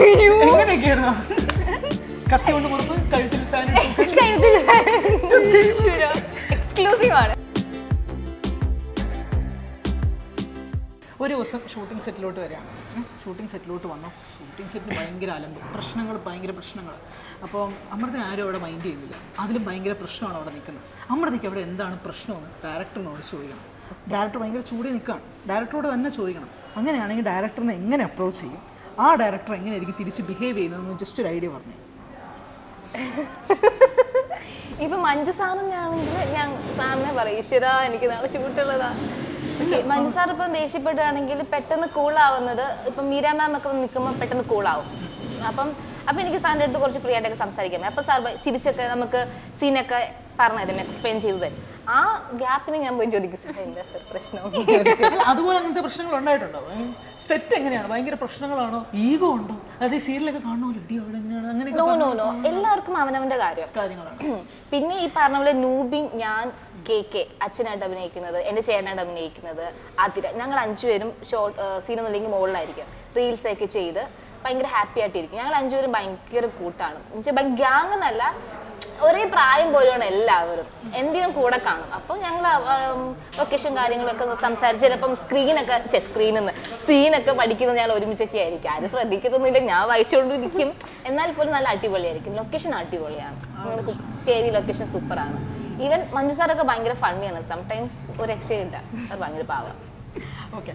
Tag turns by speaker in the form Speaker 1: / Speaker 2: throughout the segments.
Speaker 1: എങ്ങനെയൊക്കെയായിരുന്നു കത്തി കൊണ്ട് മുറിപ്പ് കഴുത്തിൽ ഫാൻ
Speaker 2: എക്സ്ക്ലൂസീവ് ആണ്
Speaker 1: ഒരു ദിവസം ഷൂട്ടിംഗ് സെറ്റിലോട്ട് വരികയാണ് ഷൂട്ടിംഗ് സെറ്റിലോട്ട് വന്നു ഷൂട്ടിംഗ് സെറ്റിൽ ഭയങ്കര അലമ്പ് പ്രശ്നങ്ങൾ ഭയങ്കര പ്രശ്നങ്ങൾ അപ്പോൾ അമൃത ആരും അവിടെ മൈൻഡ് ചെയ്യുന്നില്ല അതിലും ഭയങ്കര പ്രശ്നമാണ് അവിടെ നിൽക്കുന്നത് അമൃതയ്ക്ക് അവിടെ എന്താണ് പ്രശ്നമെന്ന് ഡയറക്ടറിനോട് ചോദിക്കണം ഡയറക്ടർ ഭയങ്കര ചൂടി നിൽക്കുകയാണ് ഡയറക്ടറോട് തന്നെ ചോദിക്കണം അങ്ങനെയാണെങ്കിൽ ഡയറക്ടറിനെ എങ്ങനെ അപ്രോച്ച് ചെയ്യും ആ ഡയറക്ടർ എങ്ങനെയായിരിക്കും തിരിച്ച് ബിഹേവ് ചെയ്യുന്നതെന്ന് ജസ്റ്റ് ഒരു ഐഡിയ പറഞ്ഞു
Speaker 2: ഇപ്പൊ മഞ്ജു സാറും ഞാനെങ്കിൽ ഞാൻ സാറിനെ പറയും ഈശ്വര എനിക്ക് നാളെ ഷൂട്ടുള്ളതാ മഞ്ജു സാർ ഇപ്പം ദേഷ്യപ്പെടുകയാണെങ്കിൽ പെട്ടെന്ന് കൂളാവുന്നത് ഇപ്പം മീര മാം ഒക്കെ നിൽക്കുമ്പോൾ പെട്ടെന്ന് കൂളാവും അപ്പം അപ്പം എനിക്ക് സാറിൻ്റെ അടുത്ത് കുറച്ച് ഫ്രീ ആയിട്ടൊക്കെ സംസാരിക്കാം അപ്പം സാർ ചിരിച്ചൊക്കെ നമുക്ക് സീനൊക്കെ പറഞ്ഞു തരും എക്സ്പ്ലെയിൻ ചെയ്തു തരും ആ ഗ്യാപ്പിന് ഞാൻ പോയി ചോദിക്കും സാർ എന്താ സാർ പ്രശ്നം
Speaker 1: അല്ല, അതുപോലെ അങ്ങനത്തെ പ്രശ്നങ്ങൾ ഉണ്ടായിട്ടുണ്ടോ സെറ്റ് എങ്ങനെയാണ് ഭയങ്കര പ്രശ്നങ്ങളാണോ ഈഗോ ഉണ്ടോ അതായത് സീരിയലൊക്കെ കാണുമല്ലോ ഇടി അവിടെ എങ്ങനെയാണ്
Speaker 2: നോ
Speaker 1: അങ്ങനെയൊക്കെ
Speaker 2: നോ നോ എല്ലാവർക്കും അവനവന്റെ കാര്യം
Speaker 1: കാര്യങ്ങളാണ്
Speaker 2: പിന്നെ ഈ പറഞ്ഞ പോലെ നൂബിൻ ഞാൻ കെ കെ അച്ഛനായിട്ട് അഭിനയിക്കുന്നത് എൻ്റെ ചേട്ടനായിട്ട് അഭിനയിക്കുന്നത് ആതിര ഞങ്ങൾ അഞ്ചുപേരും ഷോർട്ട് സീനൊന്നുമില്ലെങ്കിൽ മുകളിലായിരിക്കും റീൽസ് ഒക്കെ ചെയ്ത് ഭയങ്കര ഹാപ്പി ആയിട്ടിരിക്കും ഞങ്ങൾ അഞ്ചുപേരും ഭയങ്കര കൂട്ടാണ് എന്നുവെച്ചാൽ ഗ്യാങ് എന്നല്ല ഒരേ പ്രായം പോലെയാണ് എല്ലാവരും എന്തിനും കൂടെ കാണും അപ്പോൾ ഞങ്ങൾ ലൊക്കേഷൻ കാര്യങ്ങളൊക്കെ ഒന്ന് സംസാരിച്ച് ചിലപ്പം സ്ക്രീനൊക്കെ സ്ക്രീനിൽ നിന്ന് സീനൊക്കെ പഠിക്കുന്നത് ഞങ്ങൾ ഒരുമിച്ചൊക്കെ ആയിരിക്കും ആരും ശ്രദ്ധിക്കുന്നൊന്നുമില്ല ഞാൻ വായിച്ചുകൊണ്ടിരിക്കും എന്നാൽ പോലും നല്ല അടിപൊളിയായിരിക്കും ലൊക്കേഷൻ അടിപൊളിയാണ് കെ വി ലൊക്കേഷൻ സൂപ്പറാണ് ഈവൻ മഞ്ജു സാറൊക്കെ ഭയങ്കര ഫണ്ണിയാണ് സംടൈംസ് ഒരു രക്ഷയില്ല അത് ഭയങ്കര പാവം
Speaker 1: ഓക്കെ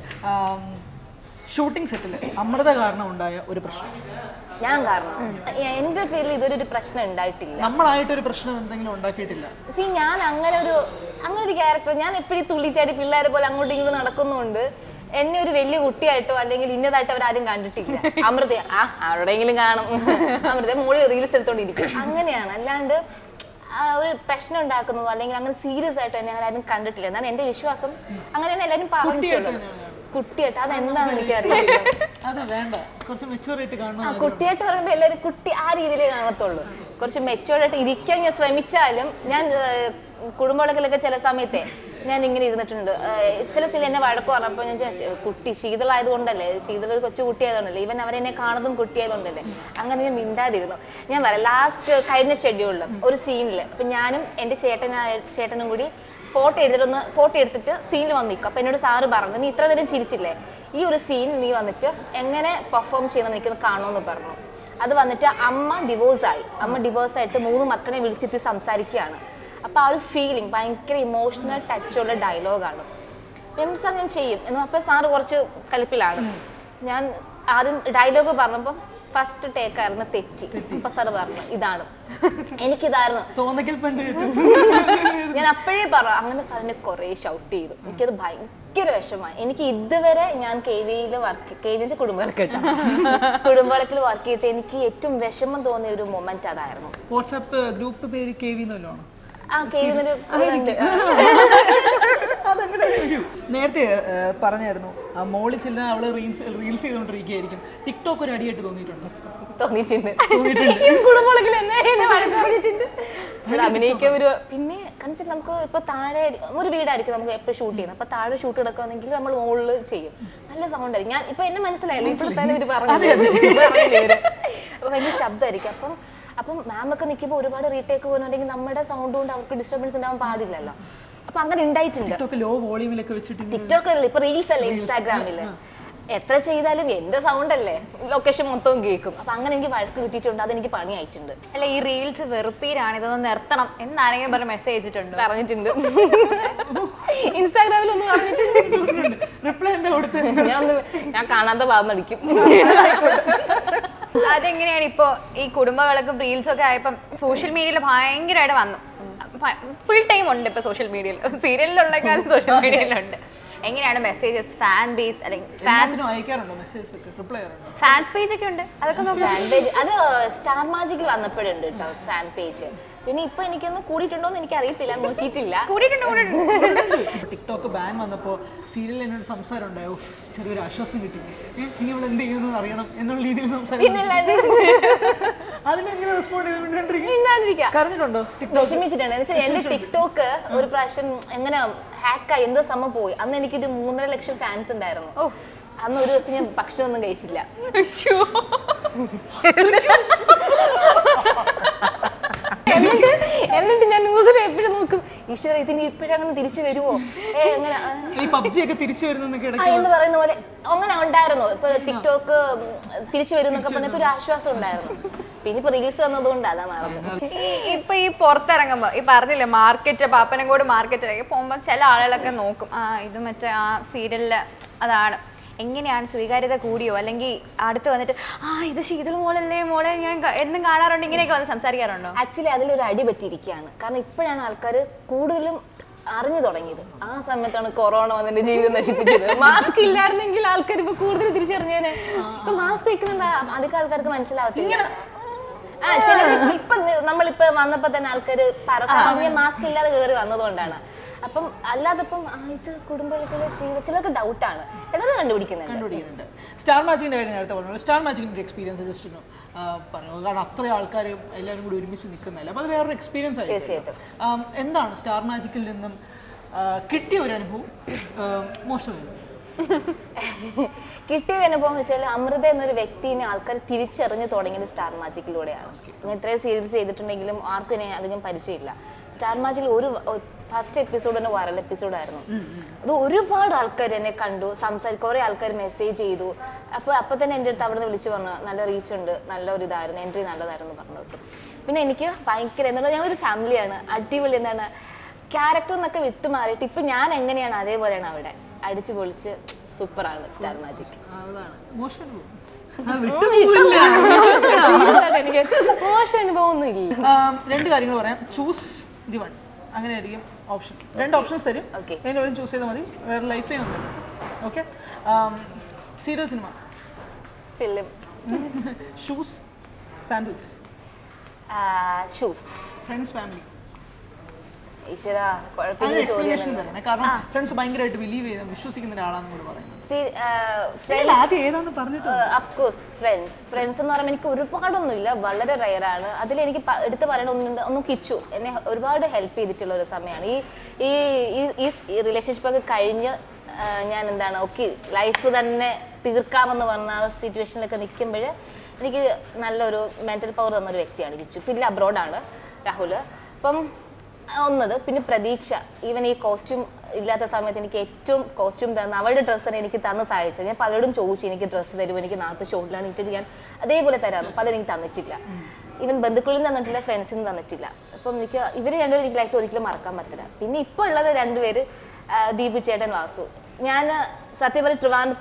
Speaker 1: ഷൂട്ടിംഗ് സെറ്റിൽ അമൃത കാരണം ഉണ്ടായ ഒരു പ്രശ്നം
Speaker 2: ഞാൻ കാരണം എൻ്റെ പേരിൽ ഇതൊരു ഒരു പ്രശ്നം ഉണ്ടായിട്ടില്ല
Speaker 1: നമ്മളായിട്ടൊരു പ്രശ്നം എന്തെങ്കിലും ഉണ്ടാക്കിയിട്ടില്ല
Speaker 2: സി ഞാൻ അങ്ങനെ ഒരു അങ്ങനെ ഒരു ക്യാരക്ടർ ഞാൻ എപ്പോഴും തുള്ളിച്ചാടി പിള്ളേരെ പോലെ അങ്ങോട്ടും ഇങ്ങോട്ടും നടക്കുന്നുണ്ട് എന്നെ ഒരു വലിയ കുട്ടിയായിട്ടോ അല്ലെങ്കിൽ ഇന്നതായിട്ടോ അവരാരും കണ്ടിട്ടില്ല അമൃത ആ ആരുടെയെങ്കിലും കാണും അമൃത മോള് റീൽസ് എടുത്തോണ്ടിരിക്കും അങ്ങനെയാണ് അല്ലാണ്ട് ആ, ഒരു പ്രശ്നം ഉണ്ടാക്കുന്നതോ അല്ലെങ്കിൽ അങ്ങനെ സീരിയസ് ആയിട്ട് എന്നെ ആരും കണ്ടിട്ടില്ല എന്നാണ് എന്റെ വിശ്വാസം അങ്ങനെയാണ് എല്ലാവരും പറഞ്ഞിട്ടുള്ളത് കുട്ടിയായിട്ട് അതെന്താണെന്ന് എനിക്കറിയില്ല
Speaker 1: അത് വേണ്ട കുറച്ച് മെച്ചൂർ ആയിട്ട്
Speaker 2: ആ
Speaker 1: കാണണം
Speaker 2: കുട്ടിയായിട്ട് പറയുമ്പോൾ എല്ലാവരും കുട്ടി ആ രീതിയിലേ കാണത്തുള്ളൂ കുറച്ച് മെച്ചുവേർഡായിട്ട് ഇരിക്കാൻ ഞാൻ ശ്രമിച്ചാലും ഞാൻ കുടുംബങ്ങളൊക്കെ ചില സമയത്തെ ഞാൻ ഇങ്ങനെ ഇരുന്നിട്ടുണ്ട് ഏഹ് ചില സ്ഥലം എന്നെ വഴക്ക് പറഞ്ഞപ്പോൾ ഞാൻ വിചാരിച്ചു, കുട്ടി ശീതളായത് കൊണ്ടല്ലേ ശീതള ഒരു കൊച്ചു കുട്ടിയായതുകൊണ്ടല്ലേ ഇവൻ അവരെന്നെ കാണുന്നതും കുട്ടിയായതുകൊണ്ടല്ലേ അങ്ങനെ ഞാൻ മിണ്ടാതിരുന്നു ഞാൻ പറയാം ലാസ്റ്റ് കഴിഞ്ഞ ഷെഡ്യൂളിൽ ഒരു സീനിൽ അപ്പം ഞാനും എൻ്റെ ചേട്ടനായ ചേട്ടനും കൂടി ഫോട്ടോ എടുത്തിട്ടൊന്ന് ഫോട്ടോ എടുത്തിട്ട് സീനിൽ വന്ന് നിൽക്കും അപ്പം എന്നോട് സാറ് പറഞ്ഞു നീ ഇത്ര നേരം ചിരിച്ചില്ലേ ഈ ഒരു സീൻ നീ വന്നിട്ട് എങ്ങനെ പെർഫോം ചെയ്യുന്ന എനിക്കൊന്ന് കാണുമെന്ന് പറഞ്ഞു അത് വന്നിട്ട് അമ്മ ഡിവോഴ്സായി അമ്മ ഡിവോഴ്സായിട്ട് മൂന്ന് മക്കളെ വിളിച്ചിട്ട് സംസാരിക്കുകയാണ് അപ്പോൾ ആ ഒരു ഫീലിംഗ് ഭയങ്കര ഇമോഷണൽ ടച്ചുള്ള ഡയലോഗാണ് എം സാർ ഞാൻ ചെയ്യും എന്ന് അപ്പോൾ സാറ് കുറച്ച് കലിപ്പിലാണ് ഞാൻ ആദ്യം ഡയലോഗ് പറഞ്ഞപ്പോൾ ഫസ്റ്റ് ടേക്കായിരുന്നു തെറ്റി അപ്പോൾ സാറ് പറഞ്ഞു ഇതാണ് എനിക്കിതായിരുന്നു
Speaker 1: തോന്നക്കൽ പഞ്ചായത്ത്
Speaker 2: ഞാൻ അപ്പോഴേ പറഞ്ഞു അങ്ങനെ സാറിനെ കുറേ ഷൗട്ട് ചെയ്തു എനിക്കത് ഭയങ്കര വിഷമമായി എനിക്ക് ഇതുവരെ ഞാൻ കെ വിയിൽ വർക്ക് കെ വി കുടുംബവഴക്ക് കേട്ടോ കുടുംബവഴക്കിൽ വർക്ക് ചെയ്തിട്ട് എനിക്ക് ഏറ്റവും വിഷമം തോന്നിയ ഒരു മൊമെന്റ് അതായിരുന്നു
Speaker 1: വാട്സാപ്പ് ഗ്രൂപ്പ് പേര് കെ വി എന്നല്ലോ
Speaker 2: ആ കെ വിന്നൊരു
Speaker 1: അതങ്ങനെ വരൂ. നേരത്തെ ഏഹ്, പറഞ്ഞായിരുന്നു ആ മോളിൽ ചെല്ലാൻ അവള് റീൽസ് റീൽസ് ചെയ്തുകൊണ്ടിരിക്കുകയായിരിക്കും ടിക്ടോക്ക് ഒരു അടിയായിട്ട് തോന്നിയിട്ടുണ്ട്
Speaker 2: തോന്നിയിട്ടുണ്ട് ഈ കുടുംബവഴക്കിൽ എന്നെ എന്നെ വഴക്ക് പറഞ്ഞിട്ടുണ്ട് ഇവിടെ അഭിനയിക്കാൻ ഒരു പിന്നെ കണിച്ചിട്ട് നമുക്ക് ഇപ്പൊ താഴെ ഒരു വീടായിരിക്കും നമുക്ക് എപ്പോഴും ഷൂട്ട് ചെയ്യുന്നത് അപ്പൊ താഴെ ഷൂട്ട് എടുക്കുകയാണെങ്കിൽ നമ്മൾ മുകളിൽ ചെയ്യും നല്ല സൗണ്ട് ആയിരിക്കും ഞാൻ ഇപ്പൊ എന്നെ മനസ്സിലായല്ലോ ഇപ്പോൾ തന്നെ ഇവര് പറഞ്ഞു അപ്പൊ ഭയങ്കര ശബ്ദമായിരിക്കും അപ്പം അപ്പം മാം ഒക്കെ നിൽക്കുമ്പോൾ ഒരുപാട് റീടേക്ക് പോകുന്നുണ്ടെങ്കിൽ നമ്മുടെ സൗണ്ട് കൊണ്ട് അവർക്ക് ഡിസ്റ്റർബൻസ് ഉണ്ടാവാൻ പാടില്ലല്ലോ അപ്പൊ അങ്ങനെ ഉണ്ടായിട്ടുണ്ട്
Speaker 1: ടിക്ടോക്ക് ലോ വോളിയൂമിലൊക്കെ വെച്ചിട്ട് ഇങ്ങനെ
Speaker 2: ടിക്ടോക്ക് അല്ലേ ഇപ്പൊ റീൽസ് അല്ലേ ഇൻസ്റ്റാഗ്രാമില് എത്ര ചെയ്താലും എന്റെ സൗണ്ട് അല്ലേ ലൊക്കേഷൻ മൊത്തവും കേൾക്കും അപ്പൊ അങ്ങനെ എനിക്ക് വഴക്ക് കിട്ടിയിട്ടുണ്ട് അതെനിക്ക് പണിയായിട്ടുണ്ട്
Speaker 3: അല്ല ഈ റീൽസ് വെറുപ്പീരാണ് ഇതൊന്ന് നിർത്തണം എന്നാരെങ്കിലും പറഞ്ഞ് മെസ്സേജ് അയച്ചിട്ടുണ്ടോ
Speaker 2: പറഞ്ഞിട്ടുണ്ട് ഇൻസ്റ്റാഗ്രാമിൽ ഒന്ന് പറഞ്ഞിട്ടുണ്ട്
Speaker 1: റിപ്ലൈ എന്താ കൊടുത്ത്
Speaker 2: ഞാൻ ഒന്ന് ഞാൻ കാണാത്ത ഭാഗം
Speaker 3: അതെങ്ങനെയാണ് ഇപ്പോ ഈ കുടുംബ വിളക്കും റീൽസ് ഒക്കെ ആയപ്പം സോഷ്യൽ മീഡിയയിൽ ഭയങ്കരമായിട്ട് വന്നു ഫുൾ ടൈം ഉണ്ട് ഇപ്പൊ സോഷ്യൽ മീഡിയയിൽ സീരിയലിലുള്ളേക്കാളും സോഷ്യൽ മീഡിയയിലുണ്ട് എങ്ങനെയാണ് മെസ്സേജസ് ഫാൻ ബേസ് അല്ലെങ്കിൽ ഫാൻ
Speaker 1: എല്ലാത്തിനും അയക്കാറുണ്ടോ മെസ്സേജ് ഒക്കെ റിപ്ലൈ ചെയ്യാറുണ്ടോ
Speaker 3: ഫാൻസ് പേജ് ഒക്കെ ഉണ്ട് അതൊക്കെ നോക്കാം
Speaker 2: ഫാൻ പേജ് അത് സ്റ്റാർ മാജിക്കിൽ വന്നപ്പോഴുണ്ട് കേട്ടോ ഫാൻ പേജ് പിന്നെ ഇപ്പൊ എനിക്കൊന്ന് കൂടിയിട്ടുണ്ടോ എന്ന് എനിക്ക് അറിയത്തില്ല നോക്കിയിട്ടില്ല
Speaker 3: കൂടിയിട്ടുണ്ട് കൂടിയിട്ടുണ്ട്
Speaker 1: ടിക്ടോക്ക് ബാൻ വന്നപ്പോൾ സീരിയലിൽ എന്നോട് സംസാരം ഉണ്ടായോ ചെറിയൊരു ആശ്വാസം കിട്ടി ഏ, ഇനി അവൾ എന്ത് ചെയ്യുമെന്ന് അറിയണം എന്നുള്ള രീതിയിൽ സംസാരം
Speaker 2: പിന്നല്ലാണ്ട്
Speaker 1: അതിനെങ്ങനെ റെസ്പോണ്ട് ചെയ്തിട്ടുണ്ടെങ്കിൽ
Speaker 2: മിണ്ടാതിരിക്കാം
Speaker 1: കരഞ്ഞിട്ടുണ്ടോ
Speaker 2: വിഷമിച്ചിട്ടുണ്ട് എന്ന് വെച്ചാൽ എന്റെ ടിക്ടോക്ക് ഒരു പ്രാവശ്യം എങ്ങനെ ഹാക്കായി എന്തോ സമയം പോയി അന്ന് എനിക്കൊരു മൂന്നര ലക്ഷം ഫാൻസ് ഉണ്ടായിരുന്നു അന്ന് ഒരു ദിവസം ഞാൻ ഭക്ഷണമൊന്നും കഴിച്ചില്ല എന്നിട്ട് എന്നിട്ട് ഞാൻ ന്യൂസിൽ എപ്പോഴും നോക്കും ഈശ്വര ഇതിന് ഇപ്പോഴങ്ങനെ തിരിച്ചു വരുമോ ഏ അങ്ങനെ ആ,
Speaker 1: ഈ പബ്ജി ഒക്കെ തിരിച്ചു വരുന്നൊക്കെ
Speaker 2: ആ
Speaker 1: ഇടയ്ക്ക്
Speaker 2: എന്ന് പറയുന്ന പോലെ അങ്ങനെ ഉണ്ടായിരുന്നു ഇപ്പൊ ടിക്ടോക്ക് തിരിച്ചു വരും എന്നൊക്കെ പറഞ്ഞപ്പോ ഒരു ആശ്വാസം ഉണ്ടായിരുന്നു പിന്നെ ഇപ്പൊ റീൽസ് വന്നതുകൊണ്ട് അതാ മാറുന്നത്
Speaker 3: ഈ- ഇപ്പൊ ഈ പുറത്തിറങ്ങുമ്പോ ഈ പറഞ്ഞില്ലേ മാർക്കറ്റ് പാപ്പനങ്കോട് മാർക്കറ്റിലേക്ക് പോകുമ്പോ ചില ആളുകളൊക്കെ നോക്കും ആ ഇത് മറ്റേ ആ സീരിയലില് അതാണ് എങ്ങനെയാണ് സ്വീകാര്യത കൂടിയോ അല്ലെങ്കിൽ അടുത്ത് വന്നിട്ട് ആ ഇത് ശീതൾ മോളല്ലേ മോളെ ഞാൻ ക- എന്നും കാണാറുണ്ട് ഇങ്ങനെയൊക്കെ വന്ന് സംസാരിക്കാറുണ്ടോ
Speaker 2: ആക്ച്വലി അതിലൊരു അടി പറ്റിയിരിക്കുകയാണ് കാരണം ഇപ്പോഴാണ് ആൾക്കാർ കൂടുതലും അറിഞ്ഞു തുടങ്ങിയത് ആ സമയത്താണ് കൊറോണ വന്നെ ജീവിതം നശിപ്പിച്ചത് മാസ്ക് ഇല്ലായിരുന്നെങ്കിൽ ആൾക്കാർ ഇപ്പൊ കൂടുതൽ തിരിച്ചറിഞ്ഞേനെ ഇപ്പൊ മാസ്ക് വെക്കുന്നുണ്ട് അധികം ആൾക്കാർക്ക് മനസ്സിലാവത്തില്ല ആ ചില ഇപ്പൊ നി- നമ്മളിപ്പോ വന്നപ്പോ തന്നെ ആൾക്കാർ പറഞ്ഞ മാസ്ക് ഇല്ലാതെ കയറി വന്നതുകൊണ്ടാണ് അപ്പം അല്ലാതപ്പം ആ ഇത് കുടുംബത്തിലെ ശീലം ചിലർക്ക് ഡൗട്ടാണ് ചിലർ കണ്ടുപിടിക്കുന്നുണ്ട്
Speaker 1: കണ്ടുപിടിക്കുന്നുണ്ട് സ്റ്റാർ മാച്ചിങ്ങിന്റെ കാര്യം നേരത്തെ പറഞ്ഞു സ്റ്റാർ മാച്ചിങ്ങിന്റെ ഒരു എക്സ്പീരിയൻസ് ജസ്റ്റ് ഒന്ന് ആ, പറഞ്ഞു കാരണം അത്രയും ആൾക്കാർ എല്ലാവരും കൂടി ഒരുമിച്ച് നിൽക്കുന്നില്ല അപ്പോൾ അത് വേറൊരു എക്സ്പീരിയൻസ് ആയിരിക്കും
Speaker 2: തീർച്ചയായിട്ടും
Speaker 1: ആം, എന്താണ് സ്റ്റാർ മാജിക്കിൽ നിന്നും ആ, കിട്ടിയ ഒരു അനുഭവം ആ, മോശമായിരുന്നു
Speaker 2: കിട്ടിയ അനുഭവം എന്ന് വെച്ചാൽ അമൃത എന്നൊരു വ്യക്തിനെ ആൾക്കാർ തിരിച്ചറിഞ്ഞു തുടങ്ങിയത് സ്റ്റാർ മാജിക്കിലൂടെയാണ് ഞാൻ ഇത്രയും സീരീസ് ചെയ്തിട്ടുണ്ടെങ്കിലും ആർക്കും എന്നെ അധികം പരിചയമില്ല സ്റ്റാർ മാജിക്കിൽ ഒരു ഫസ്റ്റ് എപ്പിസോഡ് തന്നെ വൈറൽ എപ്പിസോഡായിരുന്നു അത് ഒരുപാട് ആൾക്കാർ എന്നെ കണ്ടു സംസാരിക്കും കുറേ ആൾക്കാർ മെസ്സേജ് ചെയ്തു അപ്പോൾ അപ്പോൾ തന്നെ എൻ്റെ അടുത്ത് അവിടെ നിന്ന് വിളിച്ച് പറഞ്ഞു നല്ല റീച്ച് ഉണ്ട് നല്ല ഒരു ഇതായിരുന്നു എൻട്രി നല്ലതായിരുന്നു പറഞ്ഞു കേട്ടു പിന്നെ എനിക്ക് ഭയങ്കര എന്താണ് ഞങ്ങളൊരു ഫാമിലിയാണ് അടിപൊളി എന്താണ് ക്യാരക്ടർ എന്നൊക്കെ വിട്ടുമാറിയിട്ട് ഇപ്പം ഞാൻ എങ്ങനെയാണ് അതേപോലെയാണ് അവിടെ അടിച്ചു പൊളിച്ച് സൂപ്പറാണ് സ്റ്റാർ മാജിക്
Speaker 1: ആ, അതാണ് മോശം അനുഭവം ആ, വിട്ടുപോവില്ല.
Speaker 2: എനിക്ക് മോശം അനുഭവം ഒന്നും ഇല്ല
Speaker 1: ആം, രണ്ട് കാര്യങ്ങൾ പറയാം ചൂസ് ദി വൺ അങ്ങനെ ആയിരിക്കും ഓപ്ഷൻ രണ്ട് ഓപ്ഷൻസ് തരും
Speaker 2: Okay.
Speaker 1: അതിന് ഒരു ചൂസ് ചെയ്താൽ മതി വേറെ ലൈഫിലേ ഒന്നും okay serial cinema
Speaker 2: film
Speaker 1: shoes sandals
Speaker 2: shoes
Speaker 1: friends family
Speaker 2: ഈശ്വര
Speaker 1: അതിന്
Speaker 2: കുഴപ്പമില്ല
Speaker 1: എക്സ്പ്ലനേഷൻ
Speaker 2: ചോദ്യം
Speaker 1: തരണേ കാരണം ഫ്രണ്ട്സ് ഭയങ്കരമായിട്ട് ബിലീവ് ചെയ്ത് വിശ്വസിക്കുന്ന ഒരാളാണെന്ന് കൂടെ പറയുന്നത്
Speaker 2: ഫ്രണ്ട്സ്
Speaker 1: ഇതിൽ ആദ്യം ഏതാന്ന് പറഞ്ഞിട്ട്
Speaker 2: അഫ്കോഴ്സ് ഫ്രണ്ട്സ് ഫ്രണ്ട്സ് എന്ന് പറയുമ്പോൾ എനിക്ക് ഒരുപാടൊന്നുമില്ല വളരെ റയറാണ് അതിൽ എനിക്ക് പ- എടുത്ത് പറയണ ഒന്നും ഒന്നും കിച്ചു എന്നെ ഒരുപാട് ഹെൽപ്പ് ചെയ്തിട്ടുള്ള ഒരു സമയമാണ് ഈ ഈ ഈ- ഈ റിലേഷൻഷിപ്പ് ഒക്കെ കഴിഞ്ഞ് ആ, ഞാൻ എന്താണ് ഓക്കെ ലൈഫ് തന്നെ തീർക്കാമെന്ന് പറഞ്ഞ ആ സിറ്റുവേഷനിലൊക്കെ നിൽക്കുമ്പോൾ എനിക്ക് നല്ലൊരു മെന്റൽ പവർ തന്നൊരു വ്യക്തിയാണ് കിച്ചു പിന്നെ അബ്രോഡാണ് രാഹുൽ അപ്പം ഒന്നത് പിന്നെ പ്രതീക്ഷ ഈവൻ ഈ കോസ്റ്റ്യൂം ഇല്ലാത്ത സമയത്ത് എനിക്ക് ഏറ്റവും കോസ്റ്റ്യൂം തന്ന അവളുടെ ഡ്രസ്സാണ് എനിക്ക് തന്ന് സഹായിച്ചത് ഞാൻ പലരോടും ചോദിച്ചു എനിക്ക് ഡ്രസ്സ് തരുമോ എനിക്ക് നാളത്തെ ഷോട്ടിലാണ് ഇട്ടിട്ട് ഞാൻ അതേപോലെ തരാമെന്ന് പലരും എനിക്ക് തന്നിട്ടില്ല ഈവൻ ബന്ധുക്കളിൽ നിന്ന് തന്നിട്ടില്ല ഫ്രണ്ട്സിൽ നിന്ന് തന്നിട്ടില്ല അപ്പം എനിക്ക് ഇവർ രണ്ടുപേരും എനിക്ക് ലൈഫിൽ ഒരിക്കലും മറക്കാൻ പറ്റില്ല പിന്നെ ഇപ്പോൾ ഉള്ളത് രണ്ടുപേര് ആ, ദീപു ചേട്ടൻ വാസു ഞാൻ സത്യം പറഞ്ഞ ട്രിവാൻഡത്ത്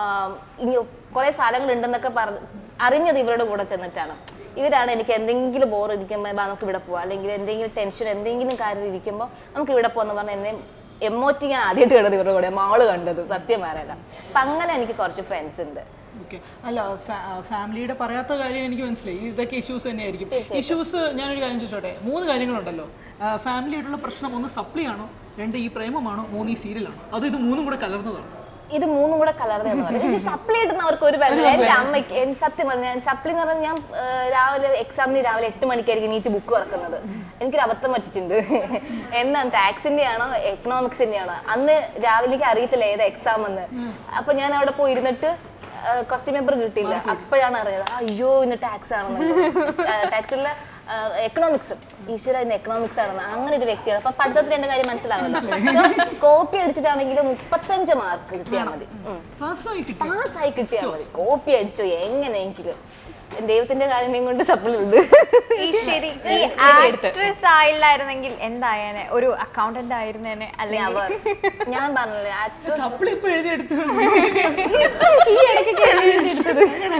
Speaker 2: കുറേ സ്ഥലങ്ങളുണ്ടെന്നൊക്കെ പറഞ്ഞ് അറിഞ്ഞത് ഇവരുടെ കൂടെ ചെന്നിട്ടാണ് ഇവരാണ് എനിക്ക് എന്തെങ്കിലും ബോർ ഇരിക്കുമ്പോൾ നമുക്ക് ഇവിടെ പോവാം അല്ലെങ്കിൽ എന്തെങ്കിലും ടെൻഷൻ എന്തെങ്കിലും കാര്യം ഇരിക്കുമ്പോൾ നമുക്ക് ഇവിടെ പോകാന്ന് പറഞ്ഞ് എന്നെ എമോറ്റി ഞാൻ ആദ്യമായിട്ട് കണ്ടത് ഇവരുടെ കൂടെ മാള് കണ്ടത് സത്യം പറയാല അപ്പം അങ്ങനെ എനിക്ക് കുറച്ച് ഫ്രണ്ട്സ് ഉണ്ട്
Speaker 1: ഓക്കെ അല്ല ഫാമിലിയുടെ പറയാത്ത കാര്യം എനിക്ക് മനസ്സിലായി ഇതൊക്കെ ഇഷ്യൂസ് തന്നെയായിരിക്കും ഇഷ്യൂസ് ഞാനൊരു കാര്യം ചോദിച്ചോട്ടെ മൂന്ന് കാര്യങ്ങളുണ്ടല്ലോ ഫാമിലി ആയിട്ടുള്ള പ്രശ്നം ഒന്ന് സപ്ലി ആണോ രണ്ട് ഈ പ്രേമമാണോ മൂന്ന് ഈ സീരിയലാണോ അത് ഇത് മൂന്നും കൂടെ കലർന്നതാണ്
Speaker 2: ഇത് മൂന്നും കൂടെ കലർന്നെന്ന് പറയും പക്ഷെ സപ്ലി ഇടുന്നവർക്ക് ഒരു ബന്ധമില്ല എന്റെ അമ്മയ്ക്ക് എൻ- സത്യം പറഞ്ഞാൽ ഞാൻ സപ്ലി എന്ന് പറഞ്ഞാൽ ഞാൻ ആ, രാവിലെ എക്സാമിന് രാവിലെ എട്ട് മണിക്കായിരിക്കും നീറ്റ് ബുക്ക് തുറക്കുന്നത് എനിക്കൊരു അബദ്ധം പറ്റിയിട്ടുണ്ട് എന്താണ് ടാക്സിന്റെ ആണോ എക്കണോമിക്സിന്റെ ആണോ അന്ന് രാവിലെ എനിക്ക് അറിയത്തില്ല ഏതാ എക്സാം എന്ന് അപ്പൊ ഞാൻ അവിടെ പോയി ഇരുന്നിട്ട് ക്വസ്റ്റ്യൻ പേപ്പർ കിട്ടിയില്ല അപ്പോഴാണ് അറിഞ്ഞത് അയ്യോ ഇന്ന് ടാക്സ് ആണെന്ന് ടാക്സിലെ എക്കണോമിക്സ് ഈശ്വര ഇന്ന് എക്കണോമിക്സ് ആണെന്ന് അങ്ങനെ ഒരു വ്യക്തിയാണ് അപ്പൊ പഠിത്തത്തിൽ എന്റെ കാര്യം മനസ്സിലാവുന്നത് കോപ്പി അടിച്ചിട്ടാണെങ്കിൽ മുപ്പത്തഞ്ച് മാർക്ക് കിട്ടിയാൽ മതി ഉം.
Speaker 1: പാസ്സായി കിട്ടി
Speaker 2: പാസ്സായി കിട്ടിയാൽ മതി കോപ്പി അടിച്ചോ എങ്ങനെയെങ്കിലും ദൈവത്തിന്റെ കാര്യം കൊണ്ട് സപ്ലി ഉണ്ട്
Speaker 3: ഈ ശരി ഈ
Speaker 2: എടുത്ത്.
Speaker 3: ആക്ട്രസ് ആയില്ലായിരുന്നെങ്കിൽ എന്തായേനെ ഒരു അക്കൗണ്ടന്റ് ആയിരുന്നേനെ അല്ലെങ്കിൽ
Speaker 2: Never. ഞാൻ പറഞ്ഞില്ലേ actress
Speaker 1: സപ്ലി ഇപ്പൊ എഴുതിയെടുത്ത്
Speaker 2: ഈ ഇടയ്ക്കൊക്കെ എഴുതിയെടുത്തത്.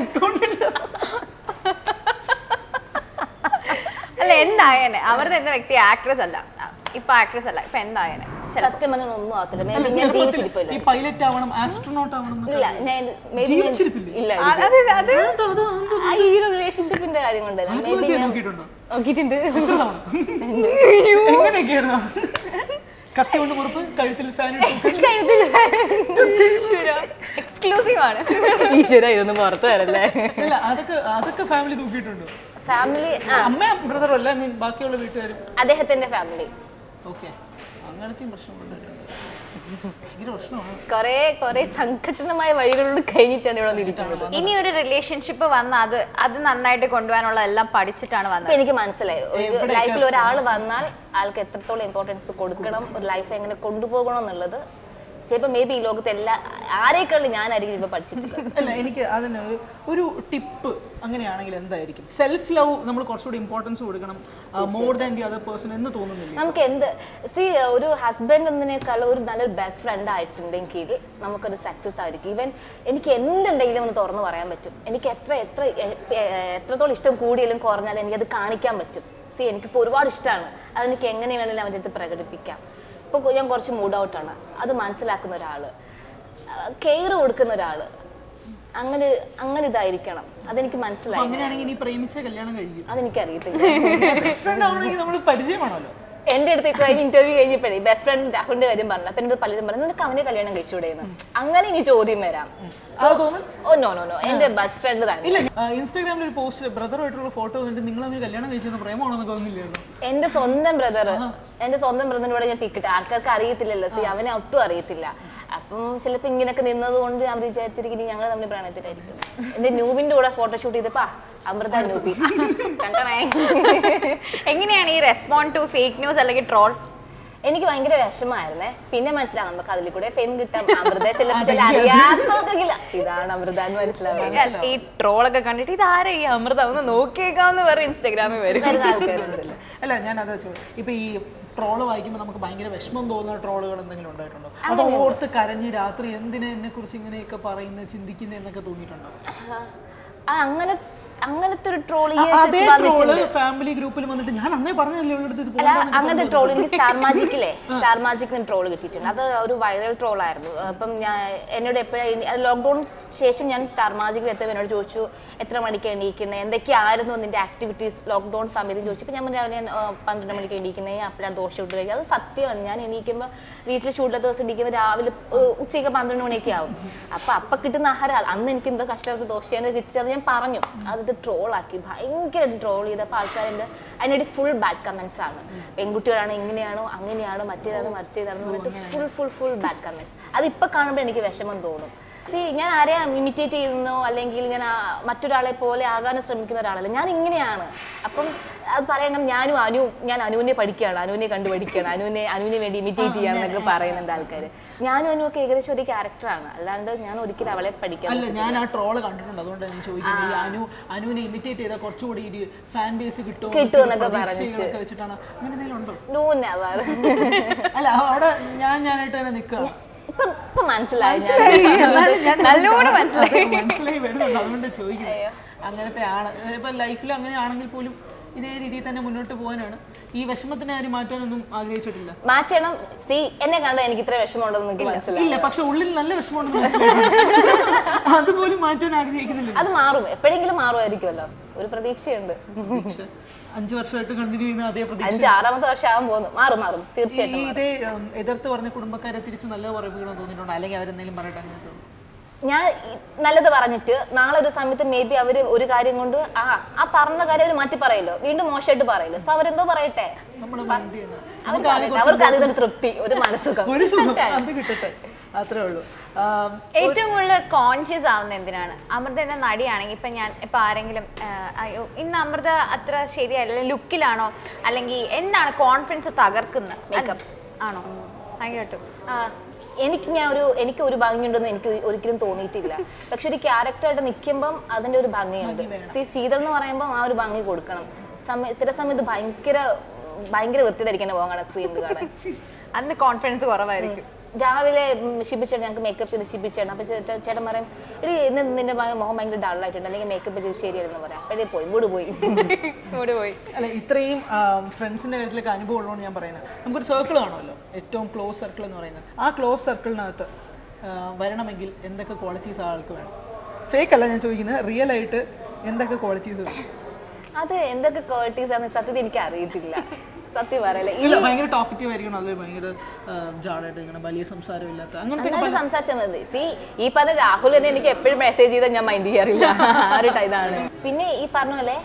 Speaker 3: അല്ല എന്തായേനെ അവരുടെ എന്ന വ്യക്തി ആക്ട്രസ് അല്ല ഇപ്പൊ ആക്ട്രസ് അല്ല ഇപ്പൊ എന്തായേനെ ചില
Speaker 2: സത്യം പറഞ്ഞാൽ ഒന്നും ആകത്തില്ല Maybe ഞാൻ ജീവിച്ചിരിപ്പില്ല
Speaker 1: ഈ പൈലറ്റ് ആവണം ആസ്ട്രോനോട്ട് ആവണം എന്നൊക്കെ.
Speaker 2: ഇല്ല ഞാൻ maybe ഞാൻ-
Speaker 1: ജീവിച്ചിരിപ്പില്ലേ?
Speaker 2: ഇല്ല
Speaker 3: ആ,
Speaker 2: ഇല്ല.
Speaker 3: അത് അത്
Speaker 1: അതെന്താ, അത് എന്ത്?
Speaker 2: ആ ഈ ഒരു റിലേഷൻഷിപ്പിന്റെ കാര്യം കൊണ്ട് മേ ബി
Speaker 1: ആത്മഹത്യ
Speaker 2: ഞാൻ
Speaker 1: നോക്കിയിട്ടുണ്ടോ
Speaker 2: നോക്കിയിട്ടുണ്ട്
Speaker 1: എത്ര തവണ എങ്ങനെയൊക്കെയായിരുന്നു കത്തി കൊണ്ട് പുറപ്പ് കഴുത്തിൽ ഫാൻ
Speaker 3: എക്സ്ക്ലൂസീവ് ആണ്
Speaker 2: ഈശ്വര ഇതൊന്നും പുറത്തു തരല്ലേ
Speaker 1: ഇല്ല അതൊക്കെ അതൊക്കെ ഫാമിലി തൂക്കിയിട്ടുണ്ടോ
Speaker 2: ഫാമിലി ആ
Speaker 1: അമ്മയും ബ്രദറും അല്ല മീൻ ബാക്കിയുള്ള വീട്ടുകാരും
Speaker 2: അദ്ദേഹത്തിന്റെ ഫാമിലി
Speaker 1: ഓക്കെ അങ്ങനത്തെയും പ്രശ്നങ്ങളുണ്ട് ഭയങ്കര പ്രശ്നമാണ്
Speaker 2: കുറെ കുറെ സങ്കട്ടമായ വഴികളിലൂടെ കഴിഞ്ഞിട്ടാണ് ഇവിടെ വന്നിരിക്കുന്നത്
Speaker 3: ഇനി ഒരു റിലേഷൻഷിപ്പ് വന്ന അത് അത് നന്നായിട്ട് കൊണ്ടുപോകാനുള്ള എല്ലാം പഠിച്ചിട്ടാണ്
Speaker 2: അപ്പൊ
Speaker 3: വന്നത്
Speaker 2: എനിക്ക് മനസ്സിലായി ഒരു ലൈഫിൽ ഒരാൾ വന്നാൽ ആൾക്ക് എത്രത്തോളം ഇമ്പോർട്ടൻസ് കൊടുക്കണം ഒരു ലൈഫ് എങ്ങനെ കൊണ്ടുപോകണം എന്നുള്ളത് ചിലപ്പോൾ മേ ബി ഈ ലോകത്തെ എല്ലാ ആരേക്കാളും ഞാനായിരിക്കും ഇപ്പൊ പഠിച്ചിട്ടുള്ളത്
Speaker 1: അല്ല എനിക്ക് അതിന് ഒരു ടിപ്പ് അങ്ങനെയാണെങ്കിൽ എന്തായിരിക്കും സെൽഫ് ലവ് നമ്മൾ കുറച്ചുകൂടി ഇമ്പോർട്ടൻസ് കൊടുക്കണം more than the other person എന്ന് തോന്നുന്നില്ല
Speaker 2: നമുക്ക് എന്ത് സി ഒരു ഹസ്ബൻഡ് എന്നതിനേക്കാൾ ഒരു നല്ലൊരു ബെസ്റ്റ് ഫ്രണ്ട് ആയിട്ടുണ്ടെങ്കിൽ നമുക്കൊരു സക്സസ് ആയിരിക്കും ഈവൻ എനിക്ക് എന്തുണ്ടെങ്കിലും ഒന്ന് തുറന്നു പറയാൻ പറ്റും എനിക്ക് എത്ര എത്ര എ- എ- എത്രത്തോളം ഇഷ്ടം കൂടിയാലും കുറഞ്ഞാലും എനിക്കത് കാണിക്കാൻ പറ്റും സി എനിക്കിപ്പോൾ ഒരുപാട് ഇഷ്ടമാണ് അതെനിക്ക് എങ്ങനെ വേണമെങ്കിലും അവൻ്റെ അടുത്ത് പ്രകടിപ്പിക്കാം ഇപ്പോൾ ഞാൻ കുറച്ച് മൂഡ് ഔട്ടാണ് അത് മനസ്സിലാക്കുന്ന ഒരാൾ കെയർ കൊടുക്കുന്ന ഒരാൾ അങ്ങനെ അങ്ങനെ ഇതായിരിക്കണം അതെനിക്ക് മനസ്സിലായി
Speaker 1: അങ്ങനെയാണെങ്കിൽ നീ പ്രേമിച്ച കല്യാണം കഴിക്കും
Speaker 2: അതെനിക്കറിയത്തില്ല
Speaker 1: ബെസ്റ്റ് ഫ്രണ്ട് ആവണമെങ്കിൽ നമ്മൾ പരിചയമാണല്ലോ
Speaker 2: എന്റെ അടുത്ത് കഴിഞ്ഞ ഇന്റർവ്യൂ കഴിഞ്ഞപ്പോഴേ ബെസ്റ്റ് ഫ്രണ്ട് രാഹുലിന്റെ കാര്യം പറഞ്ഞു അപ്പൊ എന്നോട് പലരും പറഞ്ഞു നിനക്ക് അവനെ കല്യാണം കഴിച്ചുകൂടെയെന്ന് അങ്ങനെ ഇനി ചോദ്യം വരാം
Speaker 1: അത് തോന്നുന്നു
Speaker 2: ഓ നോ നോ നോ എന്റെ ബെസ്റ്റ് ഫ്രണ്ട് തന്നെ
Speaker 1: ഇല്ല ഇൻസ്റ്റാഗ്രാമിൽ ഒരു പോസ്റ്റ് ബ്രദറുമായിട്ടുള്ള ഫോട്ടോ വന്നിട്ട് നിങ്ങൾ തമ്മിൽ കല്യാണം കഴിച്ചെന്ന് പ്രേമമാണെന്ന് തോന്നുന്നില്ലായിരുന്നു
Speaker 2: എന്റെ സ്വന്തം ബ്രദർ എന്റെ സ്വന്തം ബ്രദറിനോട് ഞാൻ പിക്കിട്ട് ആൾക്കാർക്ക് അറിയത്തില്ലല്ലോ സി അവനെ ഒട്ടും അറിയത്തില്ല അപ്പം ചിലപ്പോ ഇങ്ങനെയൊക്കെ നിന്നത് കൊണ്ട് ഞാൻ വിചാരിച്ചിരിക്കും ഞങ്ങൾ തമ്മിൽ പ്രണയത്തിലായിരിക്കും എന്റെ നൂബിന്റെ കൂടെ ഫോട്ടോഷൂട്ട് ചെയ്തപ്പാ അമൃത നൂബി കണ്ടണേ
Speaker 3: എങ്ങനെയാണ് ഈ റെസ്പോണ്ട് ടു ഫേക്ക് ന്യൂസ് അല്ലെങ്കിൽ ട്രോൾ
Speaker 2: എനിക്ക് ഭയങ്കര വിഷമായിരുന്നേ പിന്നെ മനസ്സിലാവും നമുക്ക് അതിൽ കൂടെ ഫെയിം കിട്ടാം അമൃത ചിലപ്പോൾ ചില അറിയാത്തവർക്കെങ്കില ഇതാണ് അമൃത എന്ന് മനസ്സിലാവും
Speaker 3: ഈ ട്രോളൊക്കെ കണ്ടിട്ട് ഇത് ആരാ ഈ അമൃത ഒന്ന് നോക്കിയേക്കാന്ന് പറയും ഇൻസ്റ്റാഗ്രാമിൽ വരും
Speaker 2: വരുന്ന ആൾക്കാരുണ്ട്
Speaker 1: അല്ല ഞാൻ അതാ ചോദിച്ചത് ഇപ്പൊ ഈ ട്രോള് വായിക്കുമ്പോൾ നമുക്ക് ഭയങ്കര വിഷമം തോന്നുന്ന ട്രോളുകൾ എന്തെങ്കിലും ഉണ്ടായിട്ടുണ്ടോ അത് ഓർത്ത് കരഞ്ഞ് രാത്രി എന്തിനാ എന്നെ കുറിച്ച് ഇങ്ങനെയൊക്കെ പറയുന്നത് ചിന്തിക്കുന്നത് എന്നൊക്കെ തോന്നിയിട്ടുണ്ടോ
Speaker 2: ആ അങ്ങനെ അങ്ങനത്തെ ഒരു ട്രോൾ ഈ
Speaker 1: അതേ ട്രോള് ഫാമിലി ഗ്രൂപ്പിൽ വന്നിട്ട് ഞാൻ അന്നേ പറഞ്ഞല്ലേ ഇവളുടെ ഇത്
Speaker 2: അല്ല അങ്ങനത്തെ ട്രോൾ എനിക്ക് സ്റ്റാർ മാജിക്കിലെ സ്റ്റാർ മാജിക്കിന് ട്രോൾ കിട്ടിയിട്ടുണ്ട് അത് ഒരു വൈറൽ ട്രോൾ ആയിരുന്നു അപ്പം ഞാൻ എന്നോട് എപ്പോഴും അത് ലോക്ക്ഡൌൺ ശേഷം ഞാൻ സ്റ്റാർ മാജിക്കിൽ എത്തിയപ്പോൾ എന്നോട് ചോദിച്ചു എത്ര മണിക്ക് എണീക്കുന്നത് എന്തൊക്കെയായിരുന്നു നിന്റെ ആക്ടിവിറ്റീസ് ലോക്ക്ഡൌൺ സമയത്ത് ചോദിച്ചപ്പോൾ ഞാൻ പറഞ്ഞു, രാവിലെ ഞാൻ, ആ, പന്ത്രണ്ട് മണിക്ക് എണീക്കുന്നത് അപ്പോഴാണ് ദോശ ഇട്ട് കഴിക്കുക അത് സത്യമാണ് ഞാൻ എണീക്കുമ്പോൾ വീട്ടിൽ ഷൂട്ടിലെ ദിവസം എണീക്കുമ്പോൾ രാവിലെ ഏഹ്, ഉച്ചയ്ക്ക് പന്ത്രണ്ട് മണിയൊക്കെ ആവും അപ്പൊ അപ്പൊ കിട്ടുന്ന ആഹാരം അന്ന് എനിക്ക് എന്തോ കഷ്ടപ്പെട്ട് ദോശയാണ് കിട്ടിയത് ഞാൻ പറഞ്ഞു അത് ട്രോളാക്കി ഭയങ്കര ട്രോൾ ചെയ്തപ്പോൾ ആൾക്കാരുണ്ട് അതിനിടെ ഫുൾ ബാഡ് കമന്റ്സ് ആണ് പെൺകുട്ടികളാണ് ഇങ്ങനെയാണോ അങ്ങനെയാണോ മറ്റേതാണോ മറിച്ചേതാണെന്ന് പറഞ്ഞിട്ട് full full full bad comments അതിപ്പോൾ കാണുമ്പോൾ എനിക്ക് വിഷമം തോന്നും സി ഞാൻ ആരെയാ ഇമിറ്റേറ്റ് ചെയ്യുന്നോ അല്ലെങ്കിൽ ഞാൻ ആ- മറ്റൊരാളെ പോലെ ആകാൻ ശ്രമിക്കുന്ന ഒരാളല്ല ഞാൻ ഇങ്ങനെയാണ് അപ്പം അത് പറയാൻ കാരണം ഞാനും അനു ഞാൻ അനുവിനെ പഠിക്കുകയാണ് അനുവിനെ കണ്ടു പഠിക്കുകയാണ് അനുവിനെ അനുവിനെ വേണ്ടി ഇമിറ്റേറ്റ് ചെയ്യാന്നൊക്കെ പറയുന്നുണ്ട് ആൾക്കാർ ഞാനും അനു ഒക്കെ ഏകദേശം ഒരു ക്യാരക്ടറാണ് അല്ലാണ്ട് ഞാൻ ഒരിക്കലും അവളെ പഠിക്കാൻ
Speaker 1: അല്ല ഞാൻ ആ ട്രോള് കണ്ടിട്ടുണ്ട് അതുകൊണ്ട് ഞാൻ ചോദിക്കുന്നത് ഈ അനു അനുവിനെ ഇമിറ്റേറ്റ് ചെയ്താൽ കുറച്ചുകൂടി ഒരു ഫാൻ ബേസ് കിട്ടുമോ
Speaker 2: കിട്ടുമെന്നൊക്കെ
Speaker 1: പ്രതീക്ഷകളൊക്കെ വെച്ചിട്ടാണ് അങ്ങനെ എന്തെങ്കിലും ഉണ്ടോ
Speaker 2: നോ നെവർ
Speaker 1: അല്ല അവിടെ ഞാൻ ഞാനായിട്ട് തന്നെ നിൽക്കുകയാണ്
Speaker 2: ഇപ്പൊ ഇപ്പൊ മനസ്സിലായി ഞാൻ
Speaker 3: നല്ലോണം മനസ്സിലായി
Speaker 1: മനസ്സിലായി വരുന്നുണ്ട് അതുകൊണ്ട് ചോദിക്കുന്നത് അങ്ങനത്തെ ആണ് ഇപ്പൊ ലൈഫിൽ അങ്ങനെ ആണെങ്കിൽ പോലും ഇതേ രീതിയിൽ തന്നെ മുന്നോട്ട് പോകാനാണ് ഈ വിഷമത്തിന് ആരും മാറ്റാനൊന്നും ആഗ്രഹിച്ചിട്ടില്ല
Speaker 2: മാറ്റണം സി എന്നെ കണ്ട എനിക്ക് ഇത്ര വിഷമമുണ്ടെന്ന് നിങ്ങൾക്ക് മനസ്സിലായി
Speaker 1: ഇല്ല പക്ഷെ ഉള്ളിൽ നല്ല വിഷമമുണ്ടെന്ന് മനസ്സിലായി അതുപോലും മാറ്റാൻ ആഗ്രഹിക്കുന്നില്ല
Speaker 2: അത് മാറും എപ്പോഴെങ്കിലും മാറുമായിരിക്കുമല്ലോ ഒരു പ്രതീക്ഷയുണ്ട്
Speaker 1: പക്ഷെ അഞ്ചു വർഷമായിട്ട് കണ്ടിന്യൂ ചെയ്യുന്ന അതേ പ്രതീക്ഷ
Speaker 2: അഞ്ച് ആറാമത്തെ വർഷം ആവാൻ പോകുന്നു മാറും മാറും തീർച്ചയായിട്ടും
Speaker 1: ഈ ഇതേ ഉം, എതിർത്ത് പറഞ്ഞ കുടുംബക്കാരെ തിരിച്ച് നല്ലത് പറയപ്പെടണം തോന്നിയിട്ടുണ്ടോ അല്ലെങ്കിൽ അവരെന്തെങ്കിലും പറയട്ടെ അങ്ങനത്തെ ഉണ്ടോ?
Speaker 2: ഞാൻ ഈ നല്ലത് പറഞ്ഞിട്ട് നാളെ ഒരു സമയത്ത് മേ ബി അവര് ഒരു കാര്യം കൊണ്ട് ആ ആ പറഞ്ഞ കാര്യം അവർ മാറ്റി പറയല്ലോ വീണ്ടും മോശമായിട്ട് പറയല്ലോ സോ അവരെന്തോ പറയട്ടെ
Speaker 1: നമ്മള് mind ചെയ്യുന്നത്.
Speaker 2: അവർ പറയട്ടെ അവർക്ക് അതിൽ നിന്ന് തൃപ്തി ഒരു മനസ്സുഖം
Speaker 1: ഒരു സുഖം അത് കിട്ടട്ടെ അത്രേ ഉള്ളൂ ആം,
Speaker 3: ഏറ്റവും കൂടുതൽ കോൺഷ്യസ് ആവുന്ന എന്തിനാണ് അമൃത എന്ന നടിയാണെങ്കിൽ ഇപ്പൊ ഞാൻ ഇപ്പൊ ആരെങ്കിലും ആ, അയ്യോ ഇന്ന് അമൃത അത്ര ശരിയല്ല ലുക്കിലാണോ അല്ലെങ്കിൽ എന്താണ് കോൺഫിഡൻസ് തകർക്കുന്ന മേക്കപ്പ് ആണോ ഭയങ്കരമായിട്ടും
Speaker 2: ആ, എനിക്ക് ഞാൻ ഒരു എനിക്ക് ഒരു ഭംഗിയുണ്ടെന്ന് എനിക്ക് ഒരിക്കലും തോന്നിയിട്ടില്ല പക്ഷെ ഒരു ക്യാരക്ടറായിട്ട് നിൽക്കുമ്പം അതിന്റെ ഒരു ഭംഗിയുണ്ട് സി ശീതൾ എന്ന് പറയുമ്പോൾ ആ ഒരു ഭംഗി കൊടുക്കണം സമയ ചില സമയത്ത് ഭയങ്കര ഭയങ്കര വൃത്തിയിടായിരിക്കുന്ന പോകാൻ കാണാൻ സ്ക്രീനിൽ കാണാൻ
Speaker 3: അതിന് കോൺഫിഡൻസ് കുറവായിരിക്കും
Speaker 2: രാവിലെ ഷിപ്പിച്ചേട്ടൻ ഞങ്ങൾക്ക് മേക്കപ്പ് ചെയ്ത് ഷിപ്പിച്ചേട്ടൻ അപ്പൊ ചേട്ടൻ ചേട്ടൻ പറയും എടി ഇന്ന് നിന്റെ ഭ- മുഖം ഭയങ്കര ഡള്ളായിട്ടുണ്ട് അല്ലെങ്കിൽ മേക്കപ്പ് ചെയ്ത് ശരിയായിരുന്നു പറയാം അപ്പോഴേ പോയി മൂട് പോയി
Speaker 3: ഇവിടെ പോയി
Speaker 1: അല്ല ഇത്രയും ഫ്രണ്ട്സിന്റെ കാര്യത്തിലൊക്കെ അനുഭവം ഉള്ളതുകൊണ്ട് ഞാൻ പറയുന്നത് നമുക്കൊരു സർക്കിൾ കാണുമല്ലോ ഏറ്റവും ക്ലോസ് സർക്കിൾ എന്ന് പറയുന്നത് ആ ക്ലോസ് സർക്കിളിനകത്ത് വരണമെങ്കിൽ എന്തൊക്കെ ക്വാളിറ്റീസ് ആൾക്ക് വേണം ഫേക്ക് അല്ല ഞാൻ ചോദിക്കുന്നത് റിയൽ ആയിട്ട് എന്തൊക്കെ ക്വാളിറ്റീസ് വേണം
Speaker 2: അത് എന്തൊക്കെ ക്വാളിറ്റീസ് ആണ് സത്യത്തിൽ എനിക്ക് അറിയത്തില്ല സത്യം പറയല്ലേ ഈ
Speaker 1: ഇല്ല ഭയങ്കര ടോക്കറ്റീവ് ആയിരിക്കണം അല്ലെങ്കിൽ ഭയങ്കര ജാടായിട്ട് ഇങ്ങനെ വലിയ സംസാരമില്ലാത്ത അങ്ങനത്തെ
Speaker 2: നന്നായിട്ട് സംസാരിച്ചാൽ മതി സി ഈ പറഞ്ഞ രാഹുൽ തന്നെ എനിക്ക് എപ്പോഴും മെസ്സേജ് ചെയ്താൽ ഞാൻ മൈൻഡ് ചെയ്യാറില്ല ആ ഒരു ഇതാണ് പിന്നെ ഈ പറഞ്ഞ പോലെ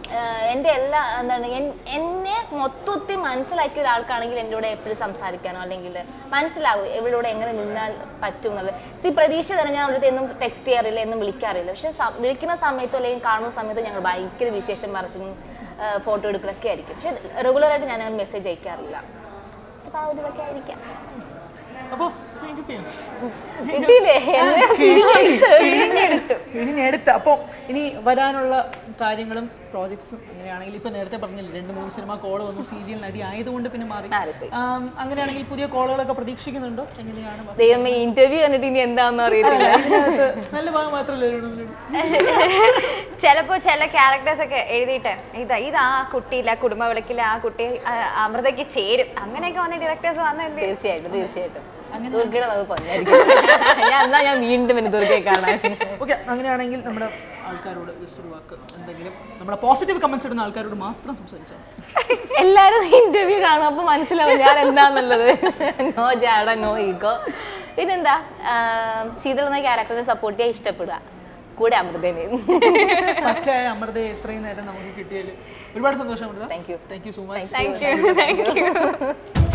Speaker 2: ആഹ് എൻ്റെ എല്ലാ എന്താണ് എൻ- എന്നെ മൊത്തത്തിൽ മനസ്സിലാക്കിയ ഒരാൾക്കാണെങ്കിൽ എൻ്റെ കൂടെ എപ്പോഴും സംസാരിക്കാനോ അല്ലെങ്കിൽ മനസ്സിലാവും എവിടെ എങ്ങനെ നിന്നാൽ പറ്റും എന്നുള്ളത് സി പ്രതീക്ഷ തന്നെ ഞാൻ അവിടുത്തെ എന്നും ടെക്സ്റ്റ് ചെയ്യാറില്ല എന്നും വിളിക്കാറില്ല പക്ഷെ സ- വിളിക്കുന്ന സമയത്തോ അല്ലെങ്കിൽ കാണുന്ന സമയത്തോ ഞങ്ങൾ ഭയങ്കര വിശേഷം പറച്ചും ഫോട്ടോ എടുക്കലൊക്കെ ആയിരിക്കും പക്ഷെ റെഗുലറായിട്ട് ഞാൻ മെസ്സേജ് അയക്കാറില്ല അപ്പോൾ ആ ഒരു ഇതൊക്കെ ആയിരിക്കാം
Speaker 1: അപ്പോൾ എനിക്ക് ചെയ്യാം
Speaker 2: കിട്ടിയില്ലേ എന്നെ
Speaker 3: പിഴിഞ്ഞെടുത്തു
Speaker 1: ഇഴിഞ്ഞെടുത്ത് അപ്പോൾ ഇനി വരാനുള്ള കാര്യങ്ങളും പ്രോജക്ട്സും അങ്ങനെയാണെങ്കിൽ ഇപ്പൊ നേരത്തെ പറഞ്ഞില്ലേ രണ്ട് മൂന്ന് സിനിമ കോൾ വന്നു സീരിയൽ നടി ആയതുകൊണ്ട് പിന്നെ മാറി
Speaker 2: മാറിപ്പോയി.
Speaker 1: ആം, അങ്ങനെയാണെങ്കിൽ പുതിയ കോളുകളൊക്കെ പ്രതീക്ഷിക്കുന്നുണ്ടോ എങ്ങനെയാണ് മ-
Speaker 2: ദൈവമേ ഇന്റർവ്യൂ കണ്ടിട്ട് ഇനി എന്താണെന്ന് അറിയത്തില്ല
Speaker 1: ഇതിനകത്ത് നല്ല ഭാഗം മാത്രമല്ലേ ഉള്ളൂ.
Speaker 3: ചിലപ്പോ ചില ക്യാരക്ടേഴ്സ് ഒക്കെ എഴുതിയിട്ട് ഇതാ ഇതാ ആ കുട്ടിയില്ല കുടുംബ വിളക്കില്ല ആ കുട്ടി ആ, അമൃതയ്ക്ക് ചേരും അങ്ങനെയൊക്കെ വന്ന ഡയറക്ടേഴ്സ് വന്ന എന്ത് ചെയ്യും?
Speaker 2: തീർച്ചയായിട്ടും തീർച്ചയായിട്ടും ദുർഗയുടെ നമുക്ക് പൊന്നായിരിക്കും ഞാൻ എന്നാ ഞാൻ വീണ്ടും പിന്നെ ദുർഗയെ കാണാൻ
Speaker 1: ഓക്കെ അങ്ങനെയാണെങ്കിൽ നമ്മുടെ ആൾക്കാരോട് ജസ്റ്റ് ഒരു വാക്ക് എന്തെങ്കിലും നമ്മുടെ പോസിറ്റീവ് കമന്റ്സ് ഇടുന്ന ആൾക്കാരോട് മാത്രം സംസാരിച്ചാൽ
Speaker 2: എല്ലാരും ഇന്റർവ്യൂ കാണും അപ്പൊ മനസ്സിലാവും ഞാൻ എന്താന്നുള്ളത് നോ ജാട നോ ഈഗോ പിന്നെന്താ ആഹ് ശീതൾ എന്ന ക്യാരക്ടറിനെ സപ്പോർട്ട് ചെയ്യാൻ ഇഷ്ടപ്പെടുക കൂടെ അമൃതനെയും
Speaker 1: പച്ചയായ അമൃതയെ ഇത്രയും നേരം നമുക്ക് കിട്ടിയതിൽ ഒരുപാട് സന്തോഷം Amrutha
Speaker 2: Thank you.
Speaker 1: Thank you so much
Speaker 3: Thank you, thank you.